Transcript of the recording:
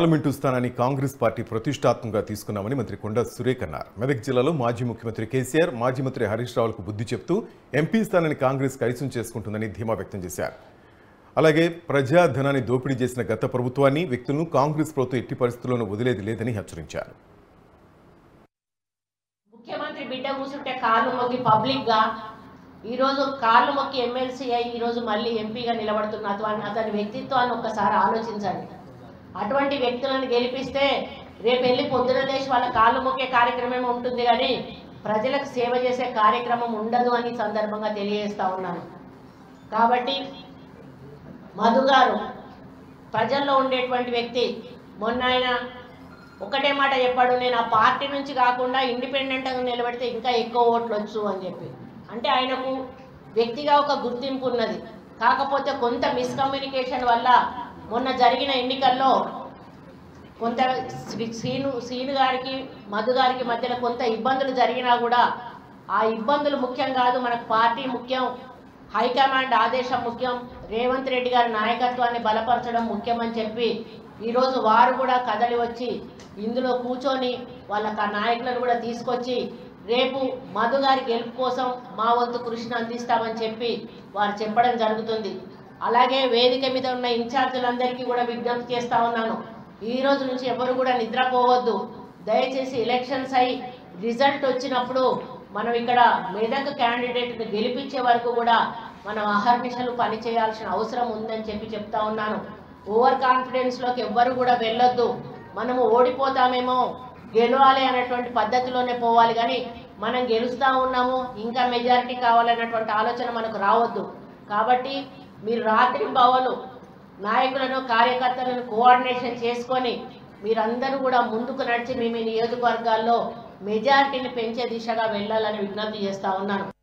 parliament స్థానాన్ని Congress party ప్రతిష్టాత్మకంగా తీసుకున్నామని మంత్రి కొండ సురేఖ్ అన్నారు మెదక్ జిల్లాలో మాజీ ముఖ్యమంత్రి కేసీఆర్ మాజీ మంత్రి హరీష్ రావులకు బుద్ధి చెప్తూ ఎంపీ స్థానాన్ని కాంగ్రెస్ కైసం చేసుకుంటుందని ధీమా వ్యక్తం చేశారు అలాగే ప్రజాధనాన్ని దోపిడీ చేసిన గత ప్రభుత్వాన్ని వ్యక్తులను కాంగ్రెస్ ప్రభుత్వం ఎట్టి పరిస్థితుల్లోనూ వదిలేది లేదని హెచ్చరించారు ముఖ్యమంత్రి బిడ్డ కూర్చుంటే కాళ్ళు మొక్కి పబ్లిక్ గా ఈరోజు కాళ్ళు మొక్కి ఎమ్మెల్సీ అయి ఈరోజు మళ్ళీ ఎంపీగా నిలబడుతున్న అతని అతని వ్యక్తిత్వాన్ని ఒక్కసారి ఆలోచించండి అటువంటి వ్యక్తులను గెలిపిస్తే రేపు వెళ్ళి పొద్దున లేచి వాళ్ళ కాళ్ళు మొక్కే కార్యక్రమం ఉంటుంది కానీ ప్రజలకు సేవ చేసే కార్యక్రమం ఉండదు అని ఈ సందర్భంగా తెలియజేస్తా ఉన్నాను కాబట్టి మధు గారు ప్రజల్లో ఉండేటువంటి వ్యక్తి మొన్న ఆయన ఒకటే మాట చెప్పాడు నేను ఆ పార్టీ నుంచి కాకుండా ఇండిపెండెంట్గా నిలబడితే ఇంకా ఎక్కువ ఓట్లు వచ్చు అని చెప్పి అంటే ఆయనకు వ్యక్తిగా ఒక గుర్తింపు ఉన్నది కాకపోతే కొంత మిస్కమ్యూనికేషన్ వల్ల మొన్న జరిగిన ఎన్నికల్లో కొంత శ్రీ- శ్రీను శ్రీను గారికి మధు గారికి మధ్యలో కొంత ఇబ్బందులు జరిగినా కూడా ఆ ఇబ్బందులు ముఖ్యం కాదు మనకు పార్టీ ముఖ్యం హైకమాండ్ ఆదేశం ముఖ్యం రేవంత్ రెడ్డి గారి నాయకత్వాన్ని బలపరచడం ముఖ్యమని చెప్పి ఈరోజు వారు కూడా కదలి వచ్చి ఇందులో కూర్చొని వాళ్ళ క- నాయకులను కూడా తీసుకొచ్చి రేపు మధు గారి గెలుపు కోసం మా వంతు కృషిని అందిస్తామని చెప్పి వారు చెప్పడం జరుగుతుంది అలాగే వేదిక మీద ఉన్న ఇన్ఛార్జీలందరికీ కూడా విజ్ఞప్తి చేస్తా ఉన్నాను ఈ రోజు నుంచి ఎవరు కూడా నిద్రపోవద్దు దయచేసి ఎలక్షన్స్ అయి రిజల్ట్ వచ్చినప్పుడు మనం ఇక్కడ మెదక్ క్యాండిడేట్ని గెలిపించే వరకు కూడా మనం అహర్నిశలు పనిచేయాల్సిన అవసరం ఉందని చెప్పి చెప్తా ఉన్నాను ఓవర్ కాన్ఫిడెన్స్లోకి ఎవ్వరు కూడా వెళ్ళొద్దు మనము ఓడిపోతామేమో గెలవాలి అనేటువంటి పద్ధతిలోనే పోవాలి కానీ మనం గెలుస్తూ ఉన్నాము ఇంకా మెజారిటీ కావాలనేటువంటి ఆలోచన మనకు రావద్దు కాబట్టి మీరు రాత్రి భవలు నాయకులను కార్యకర్తలను కోఆర్డినేషన్ చేసుకొని మీరందరూ కూడా ముందుకు నడిచి మీ మీ నియోజకవర్గాల్లో మెజారిటీని పెంచే దిశగా వెళ్ళాలని విజ్ఞప్తి చేస్తా ఉన్నాను